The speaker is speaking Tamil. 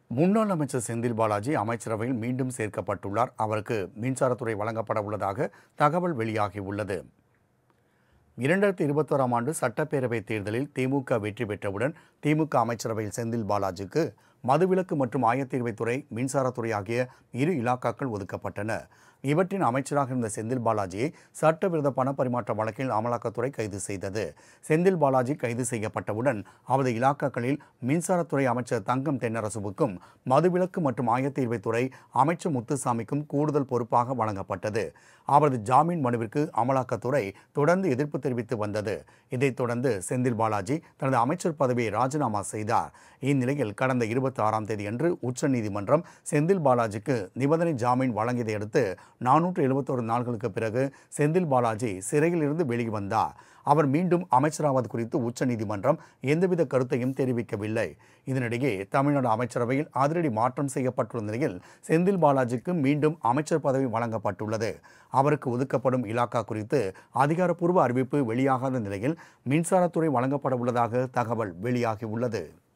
முன்னாள் அமைச்சர் செந்தில் பாலாஜி அமைச்சரவையில் மீண்டும் சேர்க்கப்பட்டுள்ளார் அவருக்கு மின்சாரத்துறை வழங்கப்பட உள்ளதாக தகவல் வெளியாகியுள்ளது இரண்டாயிரத்தி இருபத்தோராம் ஆண்டு சட்டப்பேரவைத் தேர்தலில் திமுக வெற்றி பெற்றவுடன் திமுக அமைச்சரவையில் செந்தில் பாலாஜிக்கு மதுவிலக்கு மற்றும் ஆயத்தீர்வைத்துறை மின்சாரத்துறை ஆகிய இரு இலாக்காக்கள் ஒதுக்கப்பட்டன இவற்றின் அமைச்சராக இருந்த செந்தில் பாலாஜியை சட்டவிரோத பணப்பரிமாற்ற வழக்கில் அமலாக்கத்துறை கைது செய்தது செந்தில் பாலாஜி கைது செய்யப்பட்டவுடன் அவரது இலாக்காக்களில் மின்சாரத்துறை அமைச்சர் தங்கம் தென்னரசுவுக்கும் மதுவிலக்கு மற்றும் ஆயத்தீர்வைத்துறை அமைச்சர் முத்துசாமிக்கும் கூடுதல் பொறுப்பாக வழங்கப்பட்டது அவரது ஜாமீன் மனுவிற்கு அமலாக்கத்துறை தொடர்ந்து எதிர்ப்பு தெரிவித்து வந்தது இதைத் தொடர்ந்து செந்தில் பாலாஜி தனது அமைச்சர் பதவியை ராஜினாமா செய்தார் இந்நிலையில் கடந்த இருபத்தி ஆறாம் தேதியன்று உச்சநீதிமன்றம் செந்தில் பாலாஜிக்கு நிபந்தனை ஜாமீன் வழங்கியதை அடுத்து நானூற்று எழுபத்தோரு நாட்களுக்கு பிறகு செந்தில் பாலாஜி சிறையில் இருந்து வெளிவந்தார் அவர் மீண்டும் அமைச்சராவது குறித்து உச்சநீதிமன்றம் எந்தவித கருத்தையும் தெரிவிக்கவில்லை இதனிடையே தமிழ்நாடு அமைச்சரவையில் அதிரடி மாற்றம் செய்யப்பட்டுள்ள நிலையில் செந்தில் பாலாஜிக்கு மீண்டும் அமைச்சர் பதவி வழங்கப்பட்டுள்ளது அவருக்கு ஒதுக்கப்படும் இலாக்கா குறித்து அதிகாரப்பூர்வ அறிவிப்பு வெளியாகாத நிலையில் மின்சாரத்துறை வழங்கப்பட உள்ளதாக தகவல் வெளியாகியுள்ளது